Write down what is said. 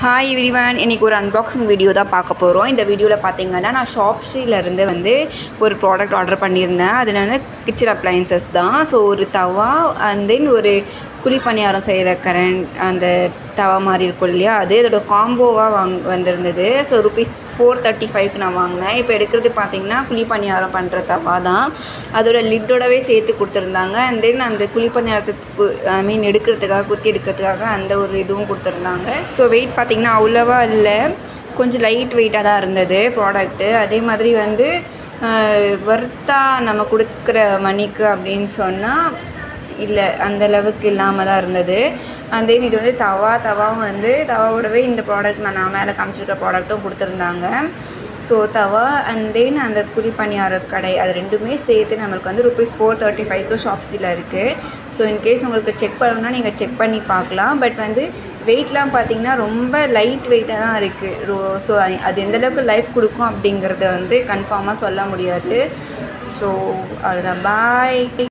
hi everyone இன்றைக்கி ஒரு unboxing video தான் பார்க்க போகிறோம் இந்த வீடியோவில் பார்த்தீங்கன்னா நான் ஷாப்ஸிலேருந்து வந்து ஒரு ப்ராடக்ட் ஆர்டர் பண்ணியிருந்தேன் அது வந்து கிச்சன் அப்ளையன்சஸ் தான் ஸோ ஒரு தவா அண்ட் தென் ஒரு குழி பணியாரம் செய்கிற கரண்ட் அந்த தவா மாதிரி இருக்கும் இல்லையா அது அதோட காம்போவாக வாங் வந்திருந்தது ஸோ ருபீஸ் ஃபோர் தேர்ட்டி ஃபைவ்க்கு நான் வாங்கினேன் இப்போ எடுக்கிறது பார்த்தீங்கன்னா குழி பணியாரம் பண்ணுற தவா தான் அதோட லிட்டோடவே சேர்த்து கொடுத்துருந்தாங்க அண்ட் தென் அந்த குழி பணியாரத்துக்கு ஐ மீன் எடுக்கிறதுக்காக குத்தி எடுக்கிறதுக்காக அந்த ஒரு இதுவும் கொடுத்துருந்தாங்க ஸோ வெயிட் பார்த்தீங்கன்னா அவ்வளோவா இல்லை கொஞ்சம் லைட் வெயிட்டாக தான் இருந்தது ப்ராடக்ட்டு அதே மாதிரி வந்து வர்த்தா நம்ம கொடுக்குற மணிக்கு அப்படின்னு சொன்னால் இல்லை அந்த அளவுக்கு இல்லாமல் தான் இருந்தது அண்ட் தென் இது வந்து தவா தவாவும் வந்து தவாவோடவே இந்த ப்ராடக்ட் நான் நான் மேலே காமிச்சிருக்க ப்ராடக்ட்டும் கொடுத்துருந்தாங்க ஸோ தவா அண்ட் தென் அந்த குழி பணியார கடை அது ரெண்டுமே சேர்த்து நம்மளுக்கு வந்து ருபீஸ் ஃபோர் தேர்ட்டி ஃபைவ்க்கு ஷாப்ஸில் இருக்குது ஸோ இன்கேஸ் உங்களுக்கு செக் பண்ணணும்னா நீங்கள் செக் பண்ணி பார்க்கலாம் பட் வந்து வெயிட்லாம் பார்த்தீங்கன்னா ரொம்ப லைட் வெயிட்டாக தான் இருக்குது ஸோ அது எந்தளவுக்கு லைஃப் கொடுக்கும் அப்படிங்கிறத வந்து கன்ஃபார்மாக சொல்ல முடியாது ஸோ அதுதான் பாய்